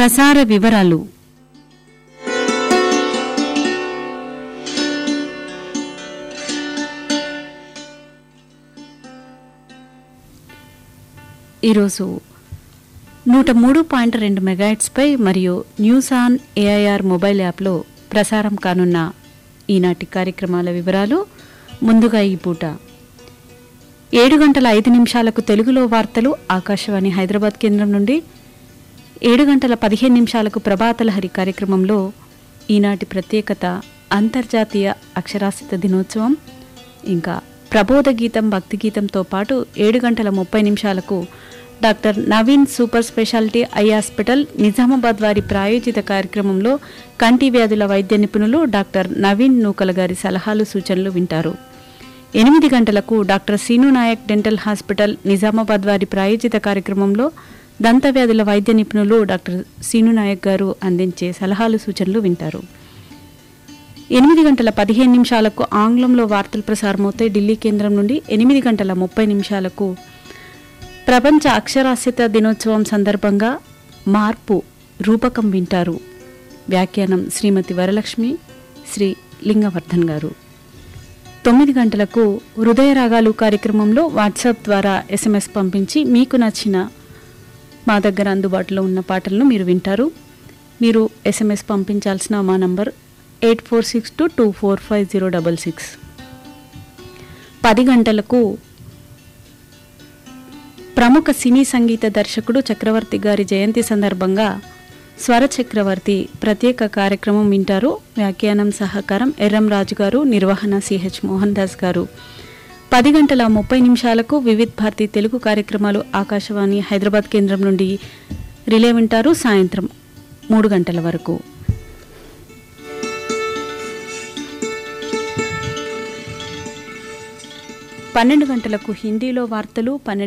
ప్రసార వివరాలు ఈరోజు నూట మూడు పాయింట్ రెండు మెగాయిట్స్పై మరియు న్యూస్ ఆన్ ఏఐఆర్ మొబైల్ యాప్లో ప్రసారం కానున్న ఈనాటి కార్యక్రమాల వివరాలు ముందుగా ఈ పూట ఏడు గంటల ఐదు నిమిషాలకు తెలుగులో వార్తలు ఆకాశవాణి హైదరాబాద్ కేంద్రం నుండి ఏడు గంటల పదిహేను నిమిషాలకు ప్రభాతలహరి కార్యక్రమంలో ఈనాటి ప్రత్యేకత అంతర్జాతీయ అక్షరాస్యత దినోత్సవం ఇంకా ప్రబోధ గీతం భక్తి గీతంతో పాటు ఏడు గంటల ముప్పై నిమిషాలకు doctor Naveen super speciality eye hospital Nizamabad వారి ప్రాయోజిత కార్యక్రమంలో కంటి వ్యాధుల వైద్య నిపుణులు డాక్టర్ నవీన్ నూకల గారి సలహాలు సూచనలు వింటారు ఎనిమిది గంటలకు doctor Seenu Nayak dental hospital Nizamabad వారి ప్రాయోజిత కార్యక్రమంలో దంత వ్యాధుల వైద్య నిపుణులు డాక్టర్ సీను నాయక్ గారు అందించే సలహాలు సూచనలు వింటారు ఎనిమిది గంటల పదిహేను నిమిషాలకు ఆంగ్లంలో వార్తలు ప్రసారమవుతాయి ఢిల్లీ కేంద్రం నుండి ఎనిమిది గంటల ముప్పై నిమిషాలకు ప్రపంచ అక్షరాస్యత దినోత్సవం సందర్భంగా మార్పు రూపకం వింటారు వ్యాఖ్యానం శ్రీమతి వరలక్ష్మి శ్రీ లింగవర్ధన్ గారు తొమ్మిది గంటలకు హృదయ రాగాలు కార్యక్రమంలో వాట్సాప్ ద్వారా ఎస్ఎంఎస్ పంపించి మీకు నచ్చిన మా దగ్గర అందుబాటులో ఉన్న పాటలను మీరు వింటారు మీరు ఎస్ఎంఎస్ పంపించాల్సిన మా number eight four six two two four five zero double six పది గంటలకు ప్రముఖ సినీ సంగీత దర్శకుడు చక్రవర్తి గారి జయంతి సందర్భంగా స్వర చక్రవర్తి ప్రత్యేక కార్యక్రమం వింటారు వ్యాఖ్యానం సహకారం ఎర్రం రాజు గారు నిర్వహణ సిహెచ్ మోహన్ దాస్ గారు పది గంటల ముప్పై నిమిషాలకు వివిధ్ భారతి తెలుగు కార్యక్రమాలు ఆకాశవాణి హైదరాబాద్ కేంద్రం నుండి రిలే వింటారు సాయంత్రం మూడు గంటల వరకు పన్నెండు గంటలకు హిందీలో వార్తలు పన్నెండు